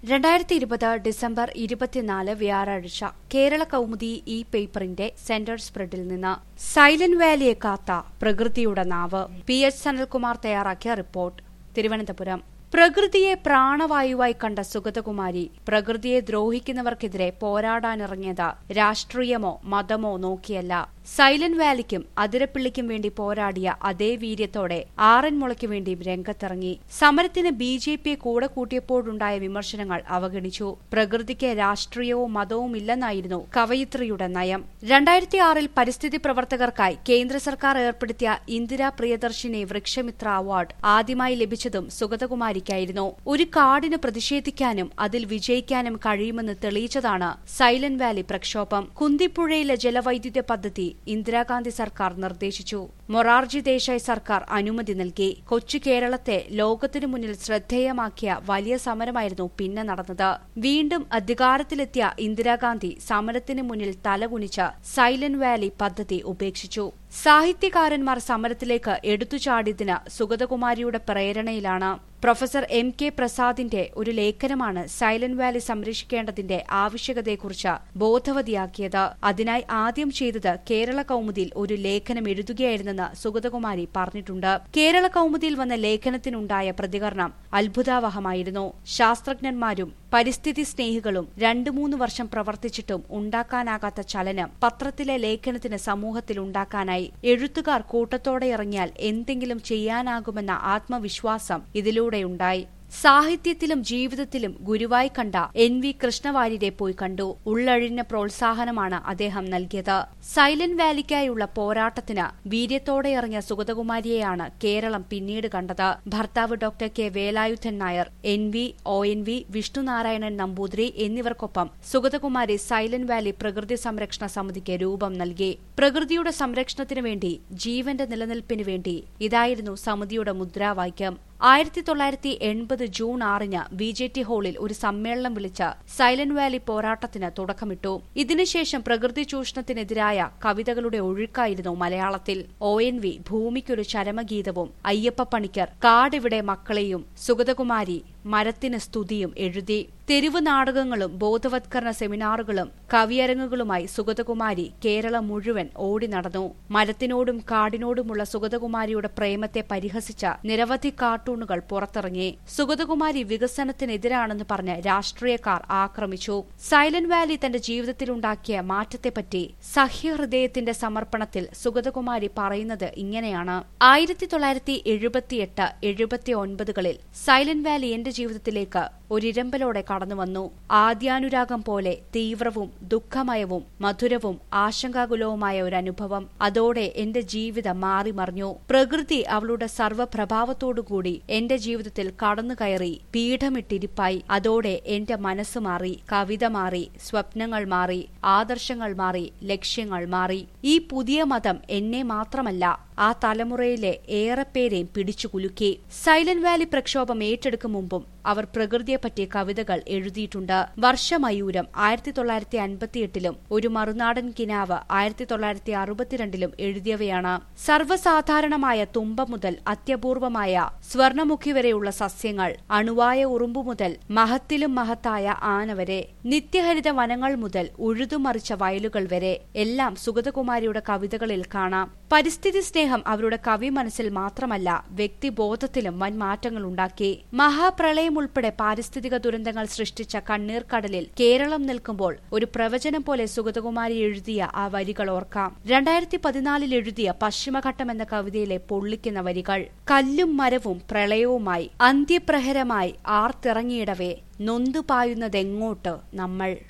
രണ്ടായിരത്തി ഇരുപത് ഡിസംബർ ഇരുപത്തിനാല് വ്യാഴാഴ്ച കേരള കൗമുദി ഈ പേപ്പറിന്റെ സെന്റർ സ്പ്രെഡിൽ നിന്ന് സൈലന്റ് വാലിയെ കാത്ത പ്രകൃതിയുടെ നാവ് പി എച്ച് സനൽകുമാർ തയ്യാറാക്കിയ റിപ്പോർട്ട് തിരുവനന്തപുരം പ്രകൃതിയെ പ്രാണവായുവായി കണ്ട സുഗതകുമാരി പ്രകൃതിയെ ദ്രോഹിക്കുന്നവർക്കെതിരെ പോരാടാനിറങ്ങിയത് രാഷ്ട്രീയമോ മതമോ നോക്കിയല്ല സൈലന്റ് വാലിക്കും അതിരപ്പിള്ളിക്കും വേണ്ടി പോരാടിയ അതേ വീര്യത്തോടെ ആറന്മുളയ്ക്ക് വേണ്ടി രംഗത്തിറങ്ങി സമരത്തിന് ബി ജെ പിയെ കൂടെ കൂട്ടിയപ്പോഴുണ്ടായ വിമർശനങ്ങൾ അവഗണിച്ചു പ്രകൃതിക്ക് രാഷ്ട്രീയവും മതവും ഇല്ലെന്നായിരുന്നു കവയിത്രിയുടെ നയം രണ്ടായിരത്തി ആറിൽ പരിസ്ഥിതി പ്രവർത്തകർക്കായി കേന്ദ്ര സർക്കാർ ഏർപ്പെടുത്തിയ ഇന്ദിരാ പ്രിയദർശിനി വൃക്ഷമിത്ര അവാർഡ് ആദ്യമായി ലഭിച്ചതും സുഗതകുമാരിക്കായിരുന്നു ഒരു കാടിന് പ്രതിഷേധിക്കാനും അതിൽ വിജയിക്കാനും കഴിയുമെന്ന് തെളിയിച്ചതാണ് സൈലന്റ് വാലി പ്രക്ഷോഭം കുന്തിപ്പുഴയിലെ ജലവൈദ്യുത പദ്ധതി ഇന്ദിരാഗാന്ധി സർക്കാർ നിർദ്ദേശിച്ചു മൊറാർജി ദേശായി സർക്കാർ അനുമതി നൽകി കൊച്ചു കേരളത്തെ ലോകത്തിനു മുന്നിൽ ശ്രദ്ധേയമാക്കിയ വലിയ സമരമായിരുന്നു പിന്നെ നടന്നത് വീണ്ടും അധികാരത്തിലെത്തിയ ഇന്ദിരാഗാന്ധി സമരത്തിന് മുന്നിൽ തലകുനിച്ച് സൈലന്റ് വാലി പദ്ധതി ഉപേക്ഷിച്ചു സാഹിത്യകാരന്മാർ സമരത്തിലേക്ക് എടുത്തുചാടിയതിന് സുഗതകുമാരിയുടെ പ്രേരണയിലാണ് പ്രൊഫസർ എം കെ പ്രസാദിന്റെ ഒരു ലേഖനമാണ് സൈലന്റ് വാലി സംരക്ഷിക്കേണ്ടതിന്റെ ആവശ്യകതയെക്കുറിച്ച് ബോധവതിയാക്കിയത് അതിനായി ആദ്യം ചെയ്തത് കേരള കൗമുദിയിൽ ഒരു ലേഖനം എഴുതുകയായിരുന്നെന്ന് സുഗതകുമാരി പറഞ്ഞിട്ടുണ്ട് കേരള കൗമുദിയിൽ വന്ന ലേഖനത്തിനുണ്ടായ പ്രതികരണം അത്ഭുതാവഹമായിരുന്നു ശാസ്ത്രജ്ഞന്മാരും പരിസ്ഥിതി സ്നേഹികളും രണ്ടു മൂന്ന് വർഷം പ്രവർത്തിച്ചിട്ടും ഉണ്ടാക്കാനാകാത്ത ചലനം പത്രത്തിലെ ലേഖനത്തിന് സമൂഹത്തിൽ ഉണ്ടാക്കാനായി എഴുത്തുകാർ കൂട്ടത്തോടെ ഇറങ്ങിയാൽ എന്തെങ്കിലും ചെയ്യാനാകുമെന്ന ആത്മവിശ്വാസം ഇതിലൂടെയുണ്ടായി സാഹിത്യത്തിലും ജീവിതത്തിലും ഗുരുവായി കണ്ട എൻ വി കൃഷ്ണവാര്യരെ പോയി കണ്ടു ഉള്ളഴിഞ്ഞ പ്രോത്സാഹനമാണ് അദ്ദേഹം നൽകിയത് സൈലന്റ് വാലിക്കായുള്ള പോരാട്ടത്തിന് വീര്യത്തോടെ ഇറങ്ങിയ സുഗതകുമാരിയെയാണ് കേരളം പിന്നീട് കണ്ടത് ഭർത്താവ് doctor K Velayudhan Nair N V O N V Vishnunarayanan Namboothiri എന്നിവർക്കൊപ്പം സുഗതകുമാരി സൈലന്റ് വാലി പ്രകൃതി സംരക്ഷണ സമിതിക്ക് രൂപം നൽകി പ്രകൃതിയുടെ സംരക്ഷണത്തിനു വേണ്ടി ജീവന്റെ നിലനിൽപ്പിനു വേണ്ടി ഇതായിരുന്നു സമിതിയുടെ മുദ്രാവാക്യം ആയിരത്തി തൊള്ളായിരത്തി എൺപത് ജൂൺ ആറിന് ബി ജെ ടി ഹാളിൽ ഒരു സമ്മേളനം വിളിച്ച് സൈലന്റ് വാലി പോരാട്ടത്തിന് തുടക്കമിട്ടു ഇതിനുശേഷം പ്രകൃതി ചൂഷണത്തിനെതിരായ കവിതകളുടെ ഒഴുക്കായിരുന്നു മലയാളത്തിൽ ഒ എൻ വി ഭൂമിക്കൊരു ചരമഗീതവും അയ്യപ്പ പണിക്കർ കാടിവിടെ മക്കളെയും സുഗതകുമാരി മരത്തിന് സ്തുതിയും എഴുതി തെരുവ് നാടകങ്ങളും ബോധവത്കരണ സെമിനാറുകളും കവിയരങ്ങുകളുമായി സുഗതകുമാരി കേരളം മുഴുവൻ ഓടി നടന്നു മരത്തിനോടും കാടിനോടുമുള്ള സുഗതകുമാരിയുടെ പ്രേമത്തെ പരിഹസിച്ച നിരവധി കാർട്ടൂണുകൾ പുറത്തിറങ്ങി സുഗതകുമാരി വികസനത്തിനെതിരാണെന്ന് പറഞ്ഞ് രാഷ്ട്രീയക്കാർ ആക്രമിച്ചു സൈലന്റ് വാലി തന്റെ ജീവിതത്തിലുണ്ടാക്കിയ മാറ്റത്തെപ്പറ്റി സഹ്യഹൃദയത്തിന്റെ സമർപ്പണത്തിൽ സുഗതകുമാരി പറയുന്നത് ഇങ്ങനെയാണ് ആയിരത്തി തൊള്ളായിരത്തി എഴുപത്തിയെട്ട് എഴുപത്തി ഒൻപതുകളിൽ സൈലന്റ് വാലി എന്റെ ജീവിതത്തിലേക്ക് ഒരിരമ്പലോടെ കടന്നുവന്നു ആദ്യാനുരാഗം പോലെ തീവ്രവും ദുഃഖമയവും മധുരവും ആശങ്കാകുലവുമായ ഒരു അനുഭവം അതോടെ എന്റെ ജീവിതം മാറിമറിഞ്ഞു പ്രകൃതി അവളുടെ സർവ്വപ്രഭാവത്തോടുകൂടി എന്റെ ജീവിതത്തിൽ കടന്നുകയറി പീഠമിട്ടിരിപ്പായി അതോടെ എന്റെ മനസ്സ് മാറി കവിത മാറി സ്വപ്നങ്ങൾ മാറി ആദർശങ്ങൾ മാറി ലക്ഷ്യങ്ങൾ മാറി ഈ പുതിയ മതം എന്നെ മാത്രമല്ല ആ തലമുറയിലെ ഏറെപ്പേരെയും പിടിച്ചു കുലുക്കി സൈലന്റ് വാലി പ്രക്ഷോഭം ഏറ്റെടുക്കും മുമ്പും അവർ പ്രകൃതിയെപ്പറ്റി കവിതകൾ എഴുതിയിട്ടുണ്ട് വർഷമയൂരം ആയിരത്തി തൊള്ളായിരത്തി അൻപത്തിയെട്ടിലും ഒരു മറുനാടൻ കിനാവ് ആയിരത്തി തൊള്ളായിരത്തി അറുപത്തിരണ്ടിലും എഴുതിയവയാണ് സർവ്വസാധാരണമായ തുമ്പ മുതൽ അത്യപൂർവമായ സ്വർണമുഖി വരെയുള്ള സസ്യങ്ങൾ അണുവായ ഉറുമ്പു മുതൽ മഹത്തിലും മഹത്തായ ആന വരെ നിത്യഹരിത വനങ്ങൾ മുതൽ ഉഴുതുമറിച്ച വയലുകൾ വരെ എല്ലാം സുഗതകുമാരിയുടെ കവിതകളിൽ കാണാം പരിസ്ഥിതി സ്നേഹം അവരുടെ കവി മനസ്സിൽ മാത്രമല്ല വ്യക്തിബോധത്തിലും വൻ മാറ്റങ്ങൾ ഉണ്ടാക്കി മഹാപ്രളയം ഉൾപ്പെടെ പാരിസ്ഥിതിക ദുരന്തങ്ങൾ സൃഷ്ടിച്ച കണ്ണീർ കടലിൽ കേരളം നിൽക്കുമ്പോൾ ഒരു പ്രവചനം പോലെ സുഗതകുമാരി എഴുതിയ ആ വരികൾ ഓർക്കാം രണ്ടായിരത്തി പതിനാലിൽ എഴുതിയ പശ്ചിമഘട്ടം എന്ന കവിതയിലെ പൊള്ളിക്കുന്ന വരികൾ കല്ലും മരവും പ്രളയവുമായി അന്ത്യപ്രഹരമായി ആർത്തിറങ്ങിയിടവേ നൊന്തുപായുന്നതെങ്ങോട്ട് നമ്മൾ